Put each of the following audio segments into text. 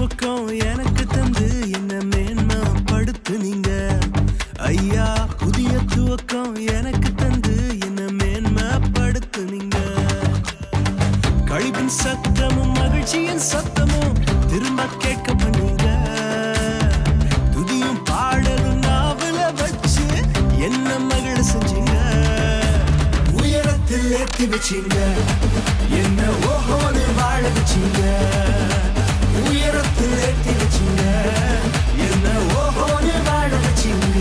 துவக்கம் எனக்கு தந்து என்ன மேன்மைப்படுத்துனீங்க ஐயா புதிய துவக்கம் எனக்கு தந்து என்ன மேன்மைப்படுத்துனீங்க கழிப்பின் சத்தமும் மகிழ்ச்சியின் சத்தமும் திரும்ப கேட்க பண்ணீங்க துதியும் பாடலும் நாவல வச்சு என்ன மகிழ செஞ்சீங்க உயரத்தில் ஏத்தி வச்சீங்க என்ன ஓஹோன்னு வாழ வச்சீங்க உயரத்தில் ஏத்தி வச்சீங்க என்ன ஓஹோன்னு வாழ வச்சீங்க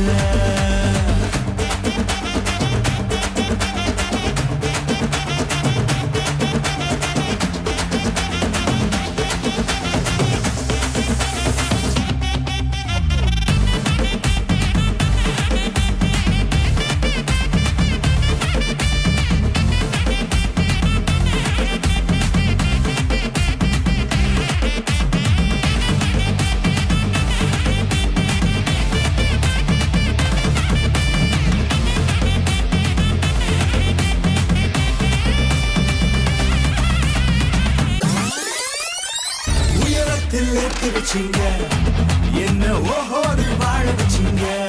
உயரத்தில் ஏத்தி வச்சீங்க என்ன ஓஹோடு வாழ வச்சீங்க